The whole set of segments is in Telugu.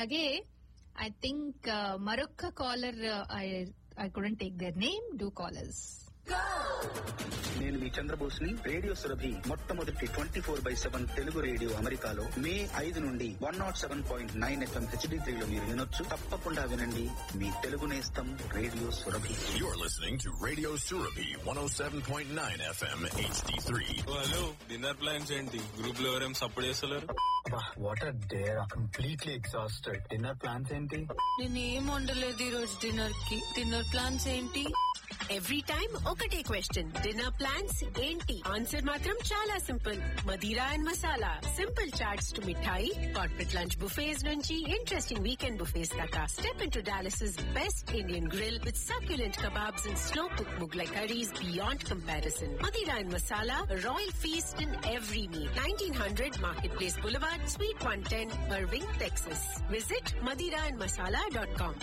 అలాగే ఐ థింక్ మరొక caller I I couldn't take their name two callers నేను మీ చంద్రబోస్ని రేడియో సురభి మొట్టమొదటి twenty four by seven Telugu radio అమెరికాలో మే ఐదు నుండి one naught seven point nine FM HD త్రీలో మీరు వినొచ్చు తప్పకుండా వినండి మీ తెలుగు నేస్తం radio Surabhi You're listening to Radio Surabi 107.9 FM HD3. Hello dinner plans ఏంటి గ్రూప్ లో ఎవరేం సపోర్ట్ చేస్తలేరు what are there completely exhausted dinner plans ఏంటి నేనేం వండలేదు ఈ రోజు డిన్నర్ కి డిన్నర్ ప్లాన్స్ ఏంటి ఎవ్రీ టైం ఒకటే క్వశ్చన్ డిన్నర్ ప్లాన్స్ ఏంటి ఆన్సర్ మాత్రం చాలా simple Madira and Masala simple chaats to mithai corporate lunch buffets నుంచి ఇంట్రెస్టింగ్ వీకెండ్ బుఫేస్ దాకా step into Dallas best Indian grill with succulent kebabs and slow cooked Mughlai curries beyond comparison. Madira and Masala, a royal feast in every meal. 1900 Marketplace Boulevard, Suite 110, Irving, Texas. Visit madiraandmasala.com.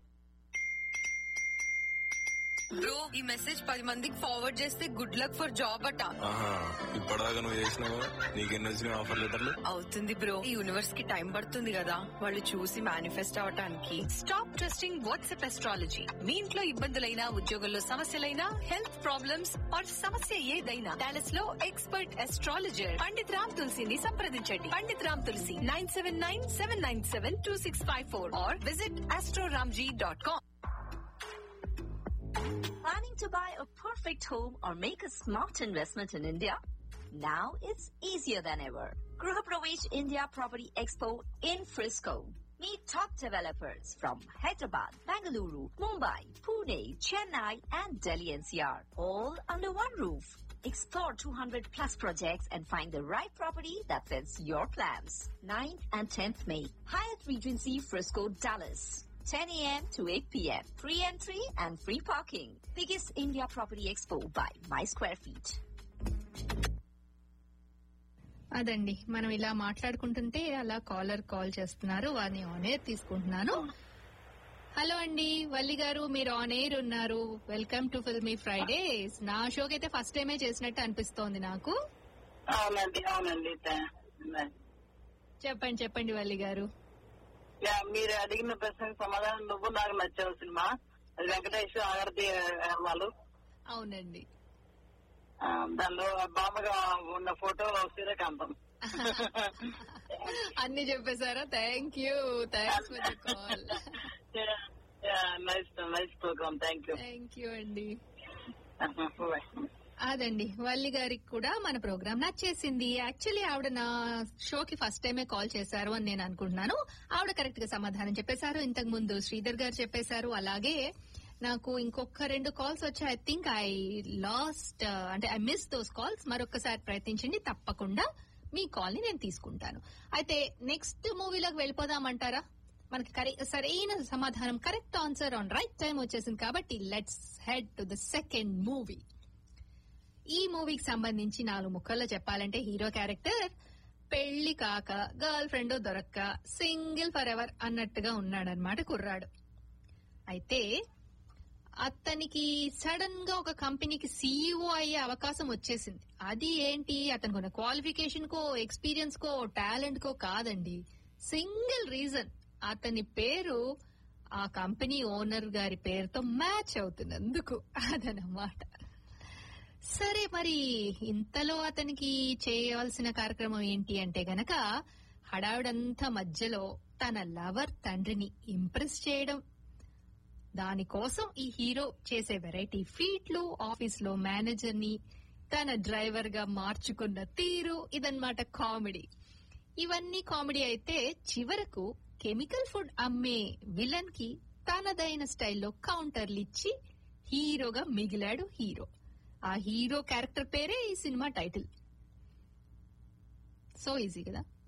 Bro ఈ మెసేజ్ పది మందికి ఫార్వర్డ్ చేస్తే గుడ్ లక్ ఫర్ జాబ్ అట ఆహా ఇప్పటిదాకా నువ్వు చేసినావు నీకెన్ని వచ్చినాయి ఆఫర్ లెటర్లు అవుతుంది బ్రో ఈ యూనివర్స్ కి టైం పడుతుంది కదా వాళ్ళు చూసి మేనిఫెస్ట్ అవటానికి స్టాప్ ట్రస్టింగ్ వాట్సాప్ ఎస్ట్రాలజీ మీ ఇంట్లో ఇబ్బందులైనా ఉద్యోగంలో సమస్యలైనా హెల్త్ ప్రాబ్లమ్స్ ఆర్ సమస్య ఏదైనా డాలస్ లో ఎక్స్పర్ట్ ఎస్ట్రాలజర్ పండిత్ రామ్ తులసిని సంప్రదించండి Pandit Ram Tulasi nine seven nine seven nine seven two six five four or visit Astroramji dot com Planning to buy a perfect home or make a smart investment in India? Now it's easier than ever. Gruha Pravesh India Property Expo in Frisco. Meet top developers from Hyderabad, Bangalore, Mumbai, Pune, Chennai, and Delhi NCR, all under one roof. Explore 200 plus projects and find the right property that fits your plans. 9th and 10th May, Hyatt Regency Frisco, Dallas. 10 a.m. to 8 p.m. Free entry and free parking. Biggest India Property Expo by My Square Feet. అదండి మనం ఇలా మాట్లాడుకుంటుంటే అలా కాలర్ కాల్ చేస్తున్నారు వారిని ఆన్ ఎయిర్ తీసుకుంటున్నాను హలో అండి వల్లి గారు మీరు ఆన్ ఎయిర్ ఉన్నారు వెల్కమ్ టు ఫిల్మీ ఫ్రైడేస్ నా షోకి అయితే ఫస్ట్ టైమే చేసినట్టు అనిపిస్తోంది నాకు అవునండి అవునండి చెప్పండి చెప్పండి వల్లి గారు యా, మీరు అడిగిన ప్రశ్నకు సమాధానం నువ్వు నాకు నచ్చావు సినిమా అది వెంకటేష్ ఆగర్తి వాళ్ళు అవునండి ఆ, దానిలో బామ్మగా ఉన్న ఫోటో సూర్యకాంతం అన్ని చెప్పేశారా thank you thanks for the call nice nice programme thank you thank you అండి అదండి వల్లి గారికి కూడా మన ప్రోగ్రామ్ నచ్చేసింది యాక్చువల్లీ ఆవిడ నా షోకి ఫస్ట్ టైమే కాల్ చేశారు అని నేను అనుకుంటున్నాను ఆవిడ కరెక్ట్ గా సమాధానం చెప్పేశారు ఇంతకు ముందు శ్రీధర్ గారు చెప్పేశారు అలాగే నాకు ఇంకొక రెండు కాల్స్ వచ్చాయి ఐ థింక్ ఐ లాస్ట్ అంటే ఐ మిస్ దోస్ కాల్స్ మరొకసారి ప్రయత్నించండి తప్పకుండా మీ కాల్ ని నేను తీసుకుంటాను అయితే నెక్స్ట్ మూవీలోకి వెళ్ళిపోదామంటారా మనకి కరె- సరైన సమాధానం correct answer on right time వచ్చేసింది కాబట్టి let's head to the second movie ఈ మూవీకి సంబంధించి నాలుగు ముక్కల్లో చెప్పాలంటే హీరో క్యారెక్టర్ పెళ్లి కాక గర్ల్ ఫ్రెండ్ దొరక్క సింగిల్ ఫర్ ఎవర్ అన్నట్టుగా ఉన్నాడనమాట కుర్రాడు అయితే అతనికి సడన్ గా ఒక కంపెనీకి సీఈఓ అయ్యే అవకాశం వచ్చేసింది అది ఏంటి అతనికి ఉన్న క్వాలిఫికేషన్ కో ఎక్స్పీరియన్స్ కో టాలెంట్ కో కాదండి సింగిల్ రీజన్ అతని పేరు ఆ కంపెనీ ఓనర్ గారి పేరుతో మ్యాచ్ అవుతున్నందుకు అదనమాట సరే మరి ఇంతలో అతనికి చేయవలసిన కార్యక్రమం ఏంటి అంటే గనక హడావిడంతా మధ్యలో తన లవర్ తండ్రిని ఇంప్రెస్ చేయడం దానికోసం ఈ హీరో చేసే వెరైటీ ఫీట్లు ఆఫీస్ లో మేనేజర్ ని తన డ్రైవర్ గా మార్చుకున్న తీరు ఇదన్నమాట కామెడీ ఇవన్నీ కామెడీ అయితే చివరకు కెమికల్ ఫుడ్ అమ్మే విలన్ కి తనదైన స్టైల్లో కౌంటర్లు ఇచ్చి హీరోగా మిగిలాడు హీరో ఆ హీరో క్యారెక్టర్ పేరే ఈ సినిమా టైటిల్ సో ఈజీ కదా